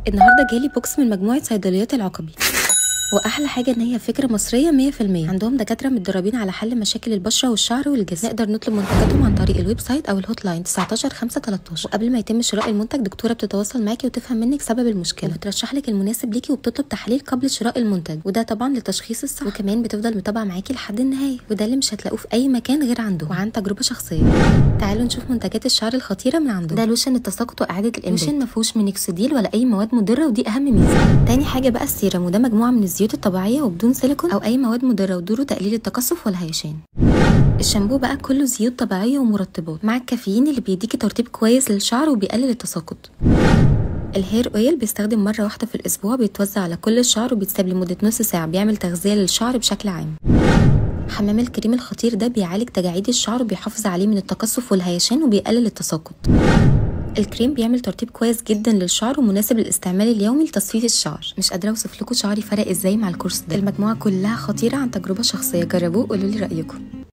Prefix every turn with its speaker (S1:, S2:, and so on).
S1: النهارده جالي بوكس من مجموعه صيدليات العقبي واحلى حاجه ان هي فكره مصريه 100% عندهم دكاتره متدربين على حل مشاكل البشره والشعر والجسم نقدر نطلب منتجاتهم عن طريق الويب سايت او الهوت لاين 19 5 13 وقبل ما يتم شراء المنتج دكتوره بتتواصل معاكي وتفهم منك سبب المشكله وبترشح لك المناسب ليكي وبتطلب تحاليل قبل شراء المنتج وده طبعا لتشخيص الصح وكمان بتفضل متابعه معاكي لحد النهايه وده اللي مش هتلاقوه في اي مكان غير عندهم وعن تجربه شخصيه تعالوا نشوف منتجات الشعر الخطيره من عندهم ده لوشن التساقط واعاده الانبات لوشن ما فيهوش مينوكسيديل ولا اي مواد مضره ودي اهم ميزه تاني حاجه بقى السيرم وده مجموعه من الزيوت الطبيعيه وبدون سيليكون او اي مواد مضره ودوره تقليل التقصف والهيشان الشامبو بقى كله زيوت طبيعيه ومرطبات مع الكافيين اللي بيديكي ترطيب كويس للشعر وبيقلل التساقط الهير اويل بيستخدم مرة واحدة في الأسبوع بيتوزع على كل الشعر وبيتساب لمدة نص ساعة بيعمل تغذية للشعر بشكل عام حمام الكريم الخطير ده بيعالج تجاعيد الشعر وبيحافظ عليه من التقصف والهيشان وبيقلل التساقط الكريم بيعمل ترطيب كويس جدا للشعر ومناسب للاستعمال اليومي لتصفيف الشعر مش قادره اوصف لكم شعري فرق ازاي مع الكورس ده المجموعه كلها خطيره عن تجربه شخصيه جربوه قولوا لي رايكم